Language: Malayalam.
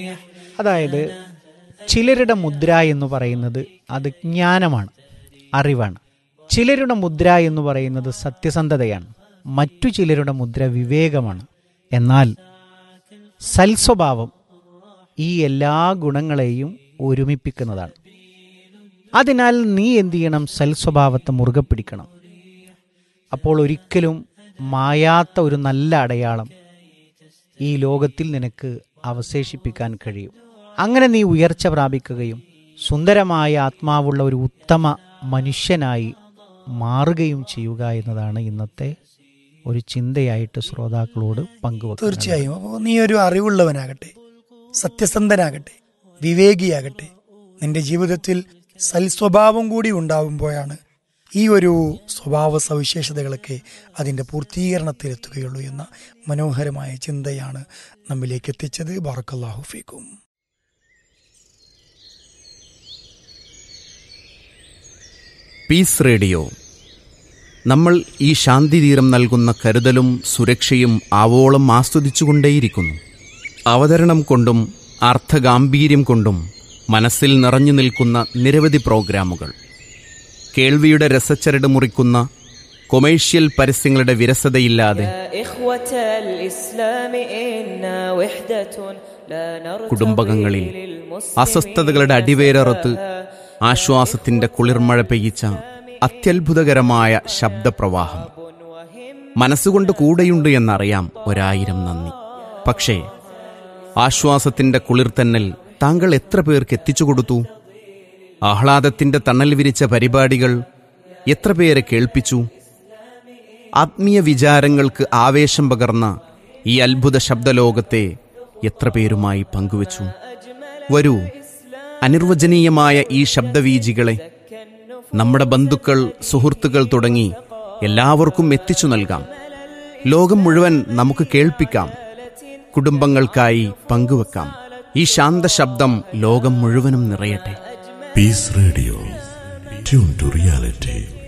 അതായത് ചിലരുടെ മുദ്ര എന്ന് പറയുന്നത് അത് ജ്ഞാനമാണ് അറിവാണ് ചിലരുടെ മുദ്ര എന്ന് പറയുന്നത് സത്യസന്ധതയാണ് മറ്റു ചിലരുടെ മുദ്ര വിവേകമാണ് എന്നാൽ സൽസ്വഭാവം ഈ എല്ലാ ഗുണങ്ങളെയും ഒരുമിപ്പിക്കുന്നതാണ് അതിനാൽ നീ എന്ത് ചെയ്യണം സൽസ്വഭാവത്തെ മുറുകെ പിടിക്കണം അപ്പോൾ ഒരിക്കലും മായാത്ത ഒരു നല്ല അടയാളം ഈ ലോകത്തിൽ നിനക്ക് അവശേഷിപ്പിക്കാൻ കഴിയും അങ്ങനെ നീ ഉയർച്ച പ്രാപിക്കുകയും സുന്ദരമായ ആത്മാവുള്ള ഒരു ഉത്തമ മനുഷ്യനായി മാറുകയും ചെയ്യുക എന്നതാണ് ഇന്നത്തെ ഒരു ചിന്തയായിട്ട് ശ്രോതാക്കളോട് പങ്കുവെക്കുന്നത് തീർച്ചയായും അപ്പോൾ നീ ഒരു അറിവുള്ളവനാകട്ടെ സത്യസന്ധനാകട്ടെ വിവേകിയാകട്ടെ നിന്റെ ജീവിതത്തിൽ സൽസ്വഭാവം കൂടി ഉണ്ടാവുമ്പോഴാണ് ഈ ഒരു സ്വഭാവ സവിശേഷതകളൊക്കെ അതിൻ്റെ പൂർത്തീകരണത്തിലെത്തുകയുള്ളൂ എന്ന മനോഹരമായ ചിന്തയാണ് നമ്മിലേക്ക് എത്തിച്ചത് ബാറക്കല്ലാഹു ഫീക്കും പീസ് റേഡിയോ നമ്മൾ ഈ ശാന്തിതീരം നൽകുന്ന കരുതലും സുരക്ഷയും ആവോളം ആസ്വദിച്ചുകൊണ്ടേയിരിക്കുന്നു അവതരണം കൊണ്ടും അർത്ഥഗാംഭീര്യം കൊണ്ടും മനസ്സിൽ നിറഞ്ഞു നിൽക്കുന്ന നിരവധി പ്രോഗ്രാമുകൾ കേൾവിയുടെ രസച്ചരട് മുറിക്കുന്ന കൊമേഴ്ഷ്യൽ പരസ്യങ്ങളുടെ വിരസതയില്ലാതെ يا إخوة الإسلام إنا وحدة لا نرتضي കുടുംബകങ്ങളിൽ للمسلمين അസ്വസ്ഥതകളുടെ അടിവേരറുത്ത് ആശ്വാസത്തിന്റെ കുളിർമഴ പെയ്യിച്ച അത്യത്ഭുതകരമായ ശബ്ദപ്രവാഹം മനസ്സുകൊണ്ട് കൂടെയുണ്ട് എന്നറിയാം ഒരായിരം നന്ദി പക്ഷേ ആശ്വാസത്തിന്റെ കുളിർത്തന്നൽ താങ്കൾ എത്ര പേർക്ക് എത്തിച്ചു കൊടുത്തു ആഹ്ലാദത്തിന്റെ തണൽ വിരിച്ച പരിപാടികൾ എത്ര പേരെ കേൾപ്പിച്ചു ആത്മീയ വിചാരങ്ങൾക്ക് ആവേശം പകർന്ന ഈ അത്ഭുത ശബ്ദലോകത്തെ എത്ര പേരുമായി പങ്കുവച്ചു വരൂ അനിർവചനീയമായ ഈ ശബ്ദവീജികളെ നമ്മുടെ ബന്ധുക്കൾ സുഹൃത്തുക്കൾ തുടങ്ങി എല്ലാവർക്കും എത്തിച്ചു നൽകാം ലോകം മുഴുവൻ നമുക്ക് കേൾപ്പിക്കാം കുടുംബങ്ങൾക്കായി പങ്കുവെക്കാം ഈ ശാന്ത ശബ്ദം ലോകം മുഴുവനും നിറയട്ടെ Peace Radio. Tune to reality.